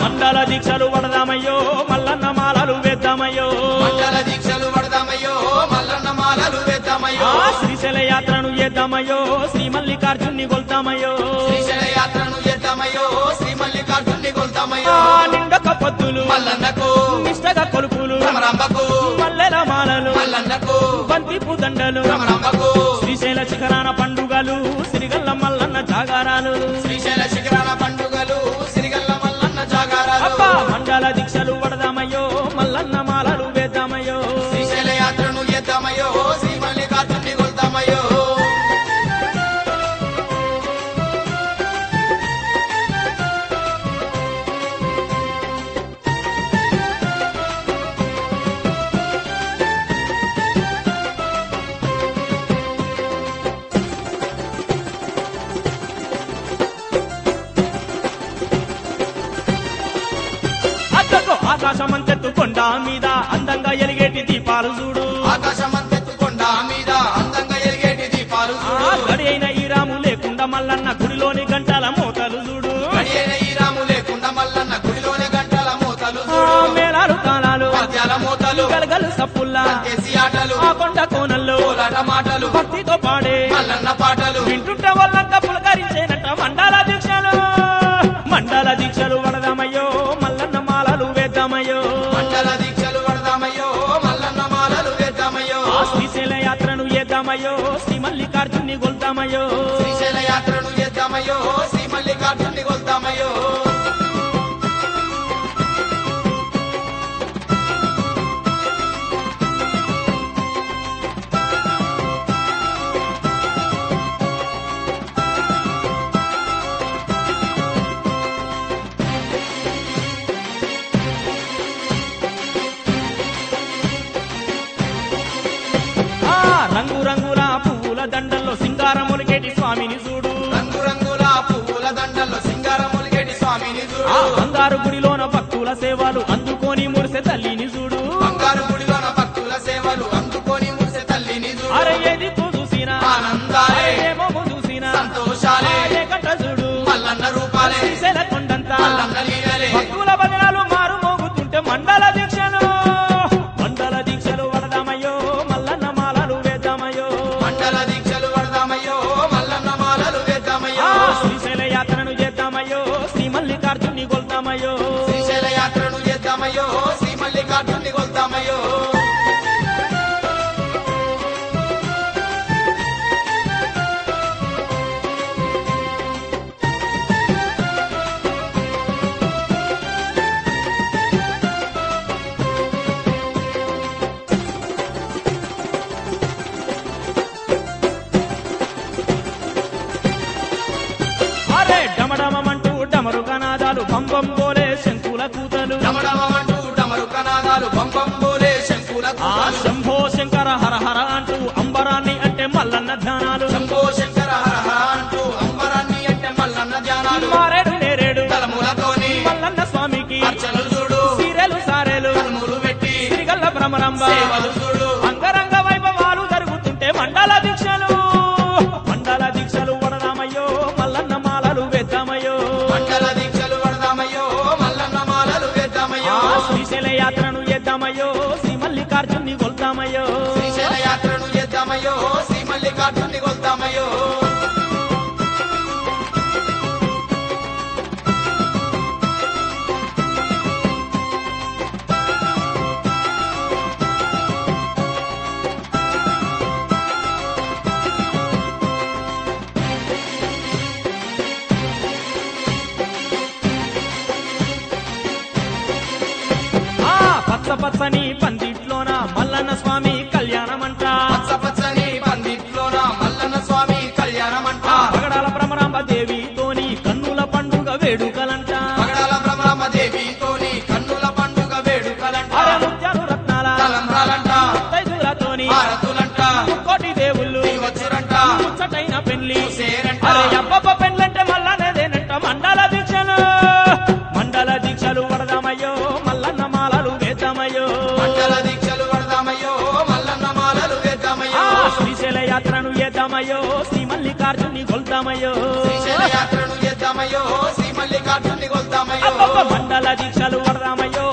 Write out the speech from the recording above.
మండల దీక్షలు పడదామయ్యో మల్లన్న మాలలు వేద్దామయ్యో మండల దీక్షలు పడదామయ్యో మల్లన్న మాలలు వేద్దామయ్యో ఆ శ్రీశైల యాత్రను చేద్దామయ్యో శ్రీ మల్లికార్జున్ని కొల్తామయ్యో శ్రీశైల యాత్రను చేద్దామయ్యో శ్రీ మల్లికార్జున్ని ఆ కొల్తామయ్యో నిండక పొద్దులు మల్లన్నకు నిష్టగా కొలుపులు భ్రమరాంబకు మల్లెల మాలలు మల్లన్నకు బంతిపు దండలు భ్రమరాంబకు శ్రీశైల శిఖరాన పండుగలు సిరిగల్ల మల్లన్న జాగారాలు శ్రీశైల శిఖరాల పండుగలు సిరిగల్ల మల్లన్న జాగారాలు అబ్బా మండల దీక్షలు పడదామయ్యో మల్లన్న మాలలు వేద్దామయ్యో శ్రీశైల యాత్రను చేద్దామయ్యో శ్రీ మల్లికార్జున్ని కొల్తామయ్యో అద్దకు ఆకాశమంతెత్తు కొండ మీద అందంగా ఎలిగేటి దీపాలు చూడు ఆకాశమంతెత్తుకొండ మీద అందంగా ఎలిగేటి దీపాలు ఆ చూడు గడి అయిన ఈ రాము లేకుండా మల్లన్న గుడిలోని గంటల మోతలు చూడు గడియైన ఈ రాము లేకుండా మల్లన్న గుడిలోని గంటల మూతలు ఆ చూడు మేళాలు తాళాలు పద్యాల మూతలు గలగలు సప్పుల్లా దేశీ ఆటలు ఆ కొండ కోనల్లో కోలాట మాటలు భక్తితో పాడే మల్లన్న పాటలు వింటుంటే వాళ్ళంతా పులకరించేనట మండల దీక్షలు మండల దీక్షలు వడదామయ్యో మల్లన్న మాలలు వేద్దామయ్యో మండల దీక్షలు పడదామయ్యో మల్లన్న మాలలు వేద్దామయ్యో ఆ శ్రీశైల యాత్రను చేద్దామయ్యో శ్రీ మల్లికార్జున్ని కొల్తామయ్యో శ్రీశైల యాత్రను చేద్దామయ్యో శ్రీ మల్లికార్జున్ని కొల్తామయ్యో ఆ రంగు రంగుల పువ్వుల దండల్లో సింగారములికేటి స్వామిని చూడు రంగు రంగుల పువ్వుల దండల్లో సింగారములిగేటి స్వామిని ఆ చూడు బంగారు గుడిలోన భక్తుల సేవలు అందుకొని మురిసే తల్లిని చూడు బంగారు గుడిలోన భక్తుల సేవలు అందుకొని మురిసే తల్లిని చూడు అరే ఏది చూసినా ఆనందాలే ఏమో చూసినా సంతోషాలే ఏ గంట చూడు మల్లన్న రూపాలే శ్రీశైల కొండంతా మల్లన్న లీలలే భక్తుల భజనాలు మారు మోగుతుంటే మండల దీక్షలు మండల దీక్షలు వడదామయ్యో మల్లన్న మాలలు వేద్దామయ్యో మండల దీక్షలు పడదామయ్యో మల్లన్న మాలలు వేద్దామయ్యో ఆ శ్రీశైల యాత్రను చేద్దామయ్యో శ్రీ మల్లికార్జున్ని కొల్తామయ్యో శ్రీశైల యాత్రను చేద్దామయ్యో శ్రీ మల్లికార్జున్ని కొల్తామయ్యో అరే డమడమంటూ డమరు కనాదాలు పంపం పోలే శంకుల కూతలు డమడమంటూ డమరు కనాదాలు పంపం పోలే శంకుల ఆ కూతలు. శంభో శంకర హర హర అంటూ అంబరాన్ని అంటే మల్లన్న ధ్యానాలు శంభో శంకర హర హర అంటూ అంబరాన్ని అంటే మల్లన్న ధ్యానాలు మారేడు నేరేడు తలములతోని మల్లన్న స్వామికి అర్చనలు చూడు సీరెలు సారెలు కనుములు పెట్టి సిరిగల్ల భ్రమరంబ సేవలు చూడు అంగరంగ వైభవాలు జరుగుతుంటే మండల దీక్షలు మండల దీక్షలు వడదామయ్యో మల్లన్న మాలలు వేద్దామయ్యో మండల దీక్షలు పడదామయ్యో మల్లన్న మాలలు వేద్దామయ్యో ఆ శ్రీశైల యాత్రను చేద్దామయ్యో శ్రీ మల్లికార్జున్ని కొల్తామయ్యో శ్రీశైల యాత్రను చేద్దామయ్యో శ్రీ మల్లికార్జున్ని కొల్తామయ్యో ఆ పచ్చ పచ్చని పందిట్లోన మల్లన్న స్వామి కళ్యాణమంట పచ్చ పచ్చని పందిట్లోన మల్లన్న స్వామి కళ్యాణమంట ఆ పగడాల భ్రమరాంబ దేవితోని కన్నుల పండుగ వేడుకలంట పగడాల బ్రహ్మరామ దేవితోని కన్నుల పండుగ వేడుకలంట అరే ముత్యాలు రత్నాల తలంబ్రాలంట తైదులతోని హారతులంట కోటి దేవుళ్ళు వచ్చురంట ముచ్చటైన పెళ్లి చూసేరంట. అరే అబ్బబ్బ పెళ్ళంటే మల్లనేదేనంట మండల దీక్షలు మండల దీక్షలు వడదామయ్యో మల్లన్న మాలలు వేద్దామయ్యో మండల దీక్షలు పడదామయ్యో మల్లన్న మాలలు వేద్దామయ్యో ఆ శ్రీశైల యాత్రను చేద్దామయ్యో శ్రీ మల్లికార్జుని కొల్తామయ్యో శ్రీశైల యాత్రను చేద్దామయ్యో శ్రీ మల్లికార్జుని కొల్దామయ్యో అబ్బబ్బ మండల దీక్షలు వడదామయ్యో